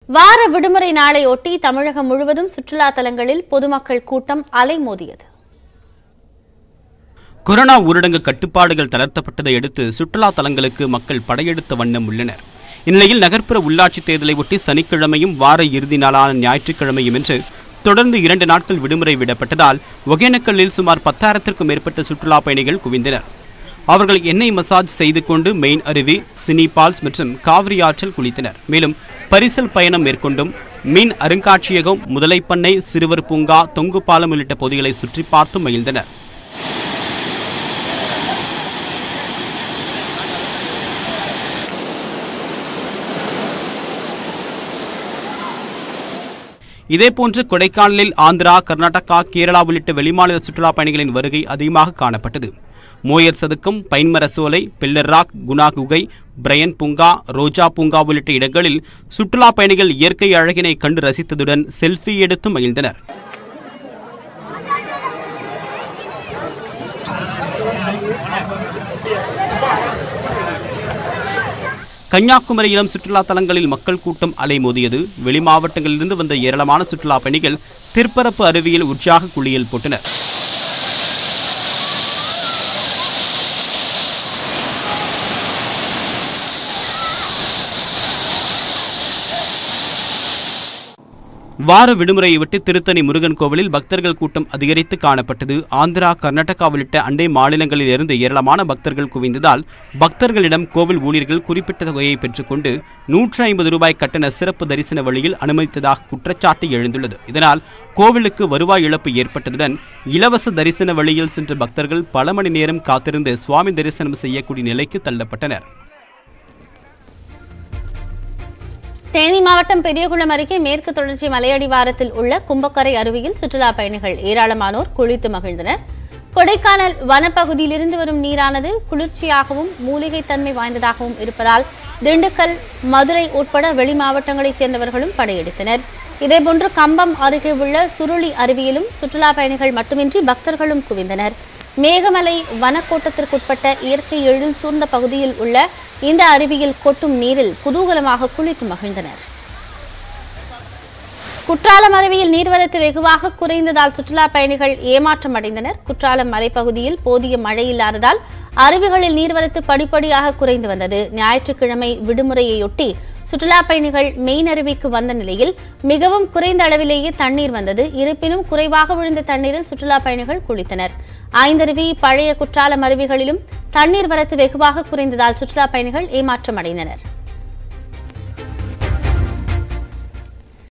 வார விடுமுறை நாளை ஒட்டி தமிழகம் முழுவதும் சுற்றுலா தலங்களில் பொதுமக்கள் கூட்டம் அலைமோதியது கொரோனா ஊரடங்கு கட்டுப்பாடுகள் தளர்த்தப்பட்டதை அடுத்து சுற்றுலா தலங்களுக்கு மக்கள் படையெடுத்த வண்ணம் உள்ளனர் இந்நிலையில் நகர்ப்புற உள்ளாட்சித் தேர்தலை ஒட்டி சனிக்கிழமையும் வார இறுதி நாளான ஞாயிற்றுக்கிழமையும் என்று தொடர்ந்து இரண்டு நாட்கள் விடுமுறை விடப்பட்டதால் ஒகேனக்கல்லில் சுமார் பத்தாயிரத்திற்கும் மேற்பட்ட சுற்றுலா பயணிகள் குவிந்தனர் அவர்கள் எண்ணெய் மசாஜ் செய்து கொண்டு மெயின் அருவி சினி பால்ஸ் மற்றும் காவிரி ஆற்றில் குளித்தனர் மேலும் பரிசல் பயணம் மேற்கொண்டும் மீன் அருங்காட்சியகம் முதலைப்பண்ணை சிறுவர் பூங்கா தொங்கு பாலம் உள்ளிட்ட பகுதிகளை சுற்றி பார்த்தும் மகிழ்ந்தனர் இதேபோன்று கொடைக்கானலில் ஆந்திரா கர்நாடகா கேரளா உள்ளிட்ட வெளிமாநில சுற்றுலா பயணிகளின் வருகை அதிகமாக காணப்பட்டது மோயர் சதுக்கம் பைன்மர சோலை பில்லர் ராக் குணா குகை பிரையன் பூங்கா ரோஜா பூங்கா உள்ளிட்ட இடங்களில் சுற்றுலா பயணிகள் இயற்கை அழகினை கண்டு ரசித்ததுடன் செல்ஃபி எடுத்து மகிழ்ந்தனர் கன்னியாகுமரியிலும் சுற்றுலா தலங்களில் மக்கள் கூட்டம் அலைமோதியது வெளி மாவட்டங்களிலிருந்து வந்த ஏராளமான சுற்றுலா பயணிகள் திருப்பரப்பு அருவியில் உற்சாக குளியல் போட்டனர் வார விடுமுறையை விட்டு திருத்தணி முருகன் கோவிலில் பக்தர்கள் கூட்டம் அதிகரித்து காணப்பட்டது ஆந்திரா கர்நாடகா உள்ளிட்ட அண்டை மாநிலங்களில் இருந்து ஏராளமான பக்தர்கள் குவிந்ததால் பக்தர்களிடம் கோவில் ஊழியர்கள் குறிப்பிட்ட தொகையை பெற்றுக்கொண்டு நூற்றி ஐம்பது ரூபாய் கட்டண சிறப்பு தரிசன வழியில் அனுமதித்ததாக குற்றச்சாட்டு எழுந்துள்ளது இதனால் கோவிலுக்கு வருவாய் இழப்பு ஏற்பட்டதுடன் இலவச தரிசன வழியில் சென்ற பக்தர்கள் பல மணி நேரம் காத்திருந்து சுவாமி தரிசனம் செய்யக்கூடிய நிலைக்கு தள்ளப்பட்டனர் தேனி மாவட்டம் பெரியகுளம் அருகே மேற்கு தொடர்ச்சி மலையடிவாரத்தில் உள்ள கும்பக்கரை அருவியில் சுற்றுலா பயணிகள் ஏராளமானோர் குளித்து மகிழ்ந்தனர் கொடைக்கானல் வனப்பகுதியிலிருந்து வரும் நீரானது குளிர்ச்சியாகவும் மூலிகை தன்மை வாய்ந்ததாகவும் இருப்பதால் திண்டுக்கல் மதுரை உட்பட வெளி மாவட்டங்களைச் சேர்ந்தவர்களும் படையெடுத்தனர் இதேபோன்று கம்பம் அருகே உள்ள சுருளி அருவியிலும் சுற்றுலா பயணிகள் மட்டுமின்றி பக்தர்களும் குவிந்தனர் மேகமலை வனக்கோட்டத்திற்குட்பட்ட இயற்கை எழில் சூழ்ந்த பகுதியில் உள்ள இந்த அருவியில் கொட்டும் நீரில் குதூகலமாக குளித்து மகிழ்ந்தனர் குற்றாலம் அருவியில் நீர்வரத்து வெகுவாக குறைந்ததால் சுற்றுலா பயணிகள் ஏமாற்றம் அடைந்தனர் குற்றாலம் மலைப்பகுதியில் போதிய மழை இல்லாததால் அருவிகளில் நீர்வரத்து படிப்படியாக குறைந்து வந்தது ஞாயிற்றுக்கிழமை விடுமுறையொட்டி சுற்றுலா பயணிகள் மெயின் அருவிக்கு வந்த நிலையில் மிகவும் குறைந்த அளவிலேயே தண்ணீர் வந்தது இருப்பினும் குறைவாக விழுந்த தண்ணீரில் சுற்றுலா பயணிகள் குளித்தனர் ஐந்தருவி பழைய குற்றாலம் அருவிகளிலும் தண்ணீர் வரத்து வெகுவாக குறைந்ததால் சுற்றுலா பயணிகள் ஏமாற்றம் அடைந்தனர்